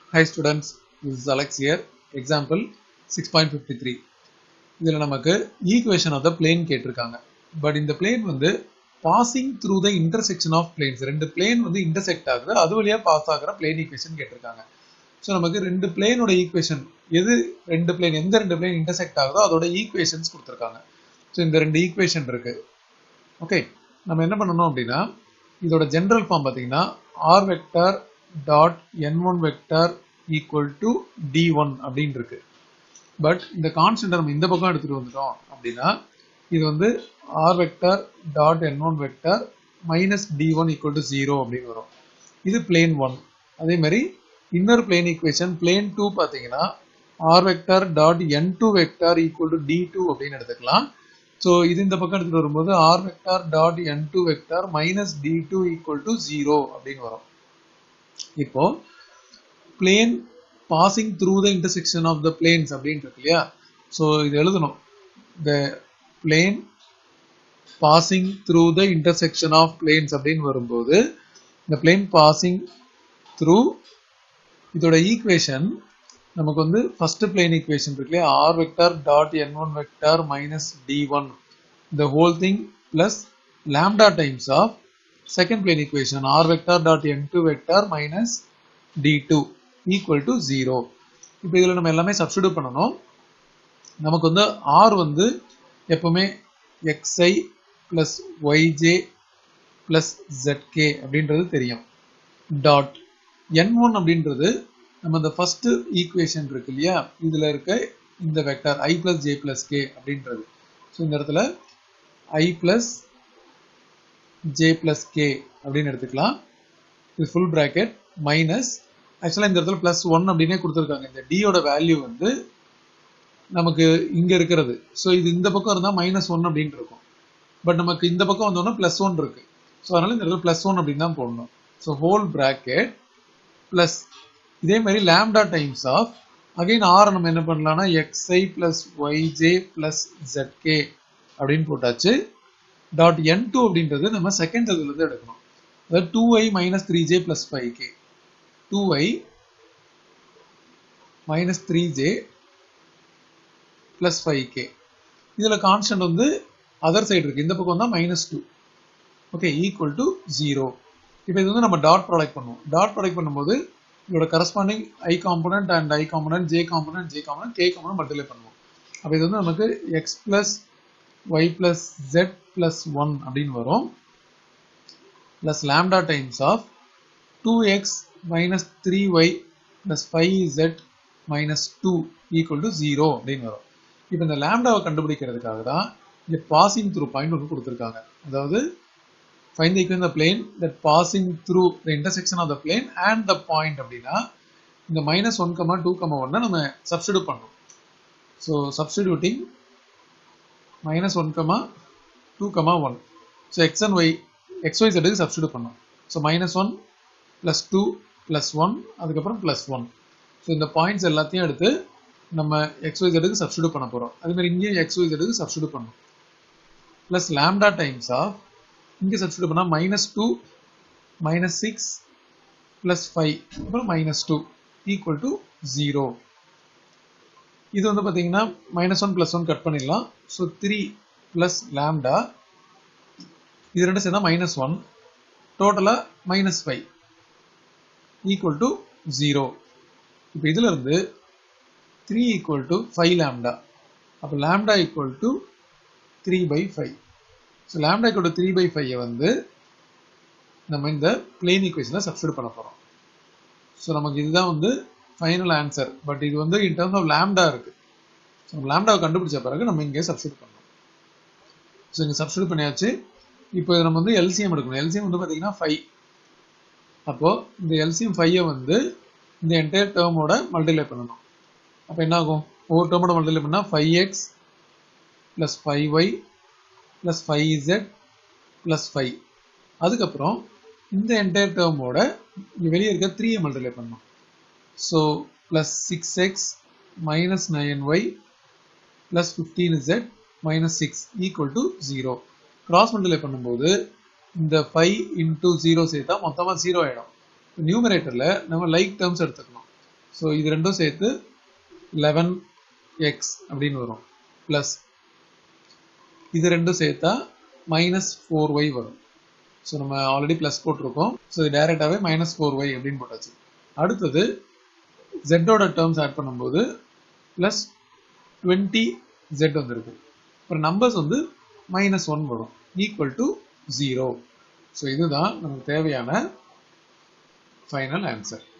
Hi students, this is Alex here. Example 6.53. இதில் நமக்கு equation of the plane கேட்டிருக்காங்க but இந்த பிளேன் வந்து passing through the intersection of planes ரெண்டு plane வந்து இன்டர்செக்ட் ஆகுது அது வழியாக பாஸ் ஆகிற பிளேன் ஈக்குவேஷன் கேட்டிருக்காங்க ஸோ நமக்கு ரெண்டு பிளேனோட ஈக்குவேஷன் எது ரெண்டு பிளேன் எந்த ரெண்டு பிளேன் இன்டர்செக்ட் ஆகுதோ அதோட ஈக்குவேஷன்ஸ் கொடுத்துருக்காங்க ஸோ இந்த ரெண்டு ஈக்குவேஷன் இருக்கு ஓகே நம்ம என்ன பண்ணணும் அப்படின்னா இதோட ஜென்ரல் ஃபார்ம் பார்த்தீங்கன்னா R vector dot N one vector equal to D one அப்படின்னு இருக்கு பட் இந்த கான்ஸ்டன்ட் நம்ம இந்த பக்கம் எடுத்துட்டு வந்துட்டோம் அப்படின்னா இது வந்து R vector dot N one vector minus D one equal to zero அப்படின்னு வரும் இது பிளேன் ஒன் அதே மாதிரி இன்னொரு பிளேன் ஈக்குவேஷன் பிளேன் டூ பார்த்தீங்கன்னா R vector dot N two vector equal to D two அப்படின்னு எடுத்துக்கலாம் ஸோ இது இந்த பக்கம் எடுத்துட்டு வரும்போது R vector dot N two vector minus D two equal to zero அப்படின்னு வரும் இப்போ plane passing through the intersection of the planes அப்படின்னு இருக்கு இல்லையா ஸோ இது எழுதணும் the plane passing through the intersection of planes அப்படின்னு வரும்போது இந்த பிளேன் பாசிங் த்ரூ இதோட ஈக்குவேஷன் நமக்கு வந்து ஃபர்ஸ்ட் பிளேன் ஈக்குவேஷன் இருக்கு இல்லையா R vector dot N one vector minus D one the whole thing plus lambda times of second plane equation R vector dot N two vector minus D two equal to zero இப்போ இதில் நம்ம எல்லாமே substitute பண்ணணும் நமக்கு வந்து R வந்து எப்பவுமே X I plus Y J plus Z K அப்படின்றது தெரியும் டாட் என் ஒன் அப்படின்றது நம்ம இந்த ஃபர்ஸ்ட் ஈக்குவேஷன் இருக்கு இல்லையா இதுல இருக்க இந்த vector I plus J plus K அப்படின்றது ஸோ இந்த இடத்துல I plus J plus K அப்படின்னு எடுத்துக்கலாம் இது ஃபுல் ப்ராக்கெட் மைனஸ் ஆக்சுவலாக இந்த இடத்துல பிளஸ் ஒன் அப்படின்னே கொடுத்துருக்காங்க இந்த டியோட வேல்யூ வந்து நமக்கு இங்க இருக்கிறது ஸோ இது இந்த பக்கம் இருந்தால் மைனஸ் ஒன் அப்படின்னு இருக்கும் பட் நமக்கு இந்த பக்கம் வந்தோம்னா பிளஸ் ஒன் இருக்கு ஸோ அதனால இந்த இடத்துல பிளஸ் ஒன் அப்படின்னு தான் போடணும் ஸோ ஹோல் ப்ராக்கெட் பிளஸ் இதே மாதிரி lambda times of again R நம்ம என்ன பண்ணலாம்னா X I plus Y J plus Z K அப்படின்னு போட்டாச்சு டாட் என் டூ அப்படின்றது நம்ம செகண்ட் இதுல இருந்து எடுக்கணும் அதாவது two I minus three J plus five K two I minus three J plus five K இதில் கான்ஸ்டன்ட் வந்து அதர் சைடு இருக்கு இந்த பக்கம் தான் minus two okay equal to zero இப்போ இது வந்து நம்ம டாட் ப்ராடக்ட் பண்ணுவோம் டாட் ப்ராடக்ட் பண்ணும்போது இதோட corresponding I component and I component J component J component K component multiply பண்ணுவோம் அப்போ இது வந்து நமக்கு X plus Y plus Z plus one அப்படின்னு வரும் plus lambda times of two X minus three Y plus five Z minus two equal to zero அப்படின்னு வரும் இப்போ இந்த லேம்டாவை கண்டுபிடிக்கிறதுக்காக தான் இங்கே பாசிங் த்ரூ பாயிண்ட் ஒன்று கொடுத்துருக்காங்க அதாவது find the equation of the plane that passing through the intersection of the plane and the point அப்படின்னா இந்த minus one comma two comma ஒன்னை நம்ம சப்ஸ்டியூட் பண்ணோம் so substituting minus one comma two comma one so X and Y X Y செட்டுக்கு substitute பண்ணோம் so minus one plus two plus one அதுக்கப்புறம் plus one so இந்த points எல்லாத்தையும் எடுத்து நம்ம எக்ஸ் ஒய் செட்டுக்கு சப்ஸ்டியூட் பண்ண போகிறோம் அதே மாதிரி இங்கேயும் எக்ஸ் ஒய் செட்டுக்கு சப்ஸ்டியூட் பண்ணோம் ப்ளஸ் லேம்டா டைம்ஸ் ஆஃப் இங்கே சப்ஸ்டியூட் பண்ணால் minus two minus six plus five அப்புறம் minus two equal to zero இது வந்து பார்த்தீங்கன்னா minus one plus one cut பண்ணிடலாம் ஸோ த்ரீ ப்ளஸ் லேம்டா இது ரெண்டு சேர்ந்தா மைனஸ் ஒன் டோட்டலாக minus five equal to zero இப்போ இதில் இருந்து three equal to five lambda அப்போ lambda equal to three by five so lambda equal three by five வந்து நம்ம இந்த பிளேன் ஈக்குவேஷனில் சப்ஸ்டியூட் பண்ண போகிறோம் ஸோ நமக்கு இதுதான் வந்து ஃபைனல் ஆன்சர் பட் இது வந்து இன் டர்ம்ஸ் ஆஃப் லேம்டா இருக்கு ஸோ லேம்டாவை கண்டுபிடிச்ச பிறகு நம்ம இங்கே சப்ஸ்டியூட் பண்ணணும் ஸோ இங்கே சப்ஸ்டியூட் பண்ணியாச்சு இப்போ நம்ம வந்து எல்சிஎம் எடுக்கணும் எல்சிஎம் வந்து பார்த்தீங்கன்னா ஃபைவ் அப்போது இந்த எல்சிஎம் ஃபைவை வந்து இந்த என்டையர் டேர்மோட மல்டிப்ளை பண்ணணும் அப்போ என்ன ஆகும் ஒவ்வொரு டேர்மோட மல்டிப்ளை பண்ணால் five X plus five Y plus five Z plus five அதுக்கப்புறம் இந்த என்டையர் டேர்மோட இங்கே வெளியே இருக்க த்ரீயை மல்டிப்ளை பண்ணணும் so plus six X minus nine Y plus fifteen Z minus six equal to zero cross multiply பண்ணும்போது இந்த ஃபைவ் இன்டூ ஜீரோ சேர்த்தா மொத்தமாக ஜீரோ ஆகிடும் நியூமரேட்டரில் நம்ம லைக் டேர்ம்ஸ் எடுத்துக்கணும் ஸோ இது ரெண்டும் சேர்த்து லெவன் எக்ஸ் அப்படின்னு வரும் ப்ளஸ் இது ரெண்டும் சேர்த்தா மைனஸ் ஃபோர் ஒய் வரும் ஸோ நம்ம ஆல்ரெடி ப்ளஸ் போட்டிருக்கோம் ஸோ இது டைரெக்டாகவே மைனஸ் ஃபோர் ஒய் அப்படின்னு போட்டாச்சு அடுத்தது ஜெட்டோட டேர்ம்ஸ் ஆட் பண்ணும்போது ப்ளஸ் டுவெண்ட்டி ஜெட் வந்திருக்கு அப்புறம் நம்பர்ஸ் வந்து மைனஸ் ஒன் வரும் ஈக்குவல் டு ஜீரோ ஸோ இதுதான் நமக்கு தேவையான ஃபைனல் ஆன்சர்